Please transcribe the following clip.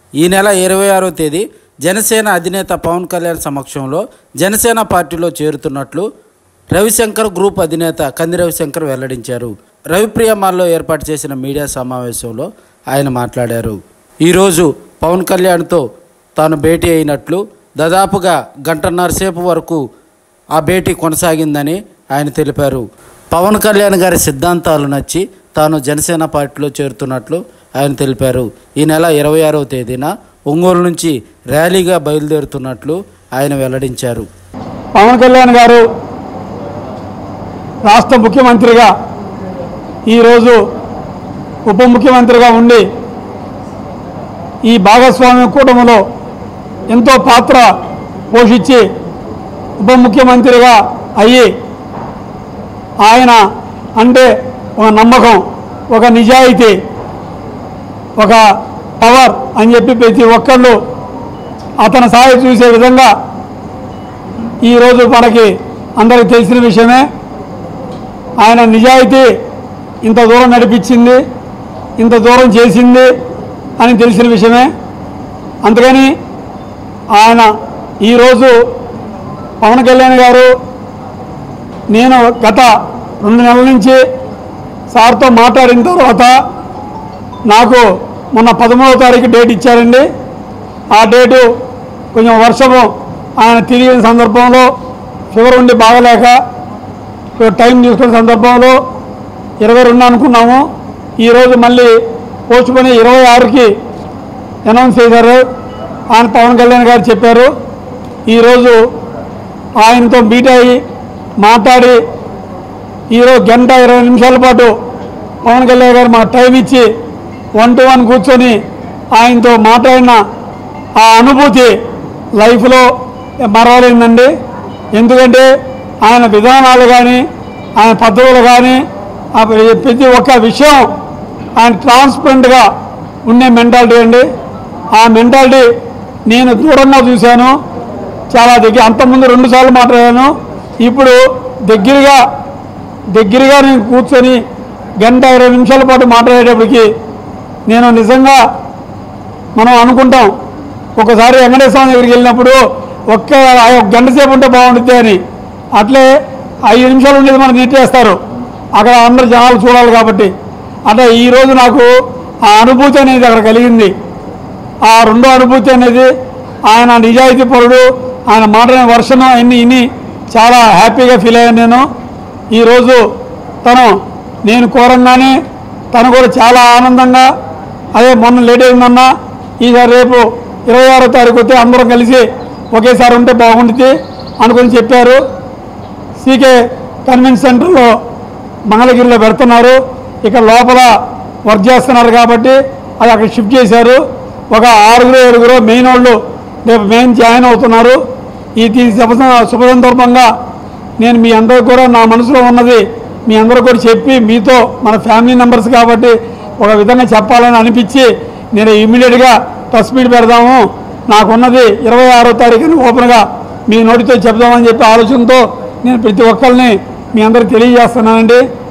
ఈ నెల ఇరవై ఆరో తేదీ జనసేన అధినేత పవన్ కళ్యాణ్ సమక్షంలో జనసేన పార్టీలో చేరుతున్నట్లు రవిశంకర్ గ్రూప్ అధినేత కంది రవిశంకర్ వెల్లడించారు రవిప్రియ మాల్లో ఏర్పాటు చేసిన మీడియా సమావేశంలో ఆయన మాట్లాడారు ఈరోజు పవన్ కళ్యాణ్తో తాను భేటీ అయినట్లు దాదాపుగా గంటన్నర సేపు వరకు ఆ భేటీ కొనసాగిందని ఆయన తెలిపారు పవన్ కళ్యాణ్ గారి సిద్ధాంతాలు నచ్చి తాను జనసేన పార్టీలో చేరుతున్నట్లు ఆయన తెలిపారు ఈ నెల ఇరవై ఆరవ తేదీన ఒంగోలు నుంచి ర్యాలీగా బయలుదేరుతున్నట్లు ఆయన వెల్లడించారు పవన్ కళ్యాణ్ గారు రాష్ట్ర ముఖ్యమంత్రిగా ఈరోజు ఉప ముఖ్యమంత్రిగా ఉండి ఈ భాగస్వామ్య కూటమిలో ఎంతో పాత్ర పోషించి ఉప ముఖ్యమంత్రిగా అయ్యి ఆయన అంటే ఒక నమ్మకం ఒక నిజాయితీ ఒక పవర్ అని చెప్పి ప్రతి ఒక్కళ్ళు అతని సాయి చూసే విధంగా ఈరోజు మనకి అందరికి తెలిసిన విషయమే ఆయన నిజాయితీ ఇంత దూరం నడిపించింది ఇంత దూరం చేసింది అని తెలిసిన విషయమే అందుకని ఆయన ఈరోజు పవన్ కళ్యాణ్ గారు నేను గత రెండు నెలల నుంచి సార్తో మాట్లాడిన తర్వాత నాకు మొన్న పదమూడవ తారీఖు డేట్ ఇచ్చారండి ఆ డేటు కొంచెం వర్షము ఆయన తిరిగిన సందర్భంలో ఫీవర్ ఉండి బాగలేక టైం తీసుకున్న సందర్భంలో ఇరవై రెండు అనుకున్నాము ఈరోజు మళ్ళీ పోస్ట్ పోని ఇరవై ఆరుకి అనౌన్స్ చేశారు ఆయన పవన్ కళ్యాణ్ గారు చెప్పారు ఈరోజు ఆయనతో మీట్ అయ్యి మాట్లాడి ఈరోజు గంట ఇరవై నిమిషాల పాటు పవన్ కళ్యాణ్ గారు మా టైం ఇచ్చి వన్ టు వన్ కూర్చొని ఆయనతో మాట్లాడిన ఆ అనుభూతి లైఫ్లో మరవలేదండి ఎందుకంటే ఆయన విధానాలు కానీ ఆయన పద్ధతులు కానీ ఆ ప్రతి ఒక్క విషయం ఆయన ట్రాన్స్పరెంట్గా ఉండే మెంటాలిటీ అండి ఆ మెంటాలిటీ నేను దూరంగా చూశాను చాలా దగ్గర అంతకుముందు రెండుసార్లు మాట్లాడాను ఇప్పుడు దగ్గరగా దగ్గరగా నేను కూర్చొని గంట ఇరవై నిమిషాల పాటు మాట్లాడేటప్పటికి నేను నిజంగా మనం అనుకుంటాం ఒకసారి వెంకటేశ్వర స్వామి దగ్గరికి వెళ్ళినప్పుడు ఒక్క ఆ ఒక గంట సేపు ఉంటే బాగుంటుంది అని అట్లే ఐదు నిమిషాలు ఉండేది మనకు నెట్టేస్తారు అక్కడ అందరు జనాలు చూడాలి కాబట్టి అట్లా ఈరోజు నాకు ఆ అనుభూతి అనేది అక్కడ కలిగింది ఆ రెండో అనుభూతి అనేది ఆయన నిజాయితీ పరుడు ఆయన మాట్లాడిన వర్షను అన్ని ఇన్ని చాలా హ్యాపీగా ఫీల్ అయ్యాను నేను ఈరోజు తను నేను కోరంగానే తను కూడా చాలా ఆనందంగా అదే మొన్న లేట్ అయిందన్నా ఈసారి రేపు ఇరవై ఆరో తారీఖు వస్తే అందరం కలిసి ఒకేసారి ఉంటే బాగుంటుంది అనుకుని చెప్పారు సీకే కన్వెన్షన్ సెంటర్లో మంగళగిరిలో పెడుతున్నారు ఇక్కడ లోపల వర్క్ చేస్తున్నారు కాబట్టి అది అక్కడ షిఫ్ట్ చేశారు ఒక ఆరుగురు ఏడుగురు మెయిన్ వాళ్ళు రేపు మెయిన్ జాయిన్ అవుతున్నారు ఈ దీని శుభ శుభ సందర్భంగా నేను మీ అందరికి కూడా నా మనసులో ఉన్నది మీ అందరూ కూడా చెప్పి మీతో మన ఫ్యామిలీ మెంబర్స్ కాబట్టి ఒక విధంగా చెప్పాలని అనిపించి నేను ఇమ్మీడియట్గా ప్రెస్ మీట్ పెడదాము నాకున్నది ఇరవై ఆరో తారీఖున ఓపెన్గా మీ నోటితో చెప్దామని చెప్పి ఆలోచనతో నేను ప్రతి ఒక్కరిని మీ అందరికి తెలియజేస్తున్నానండి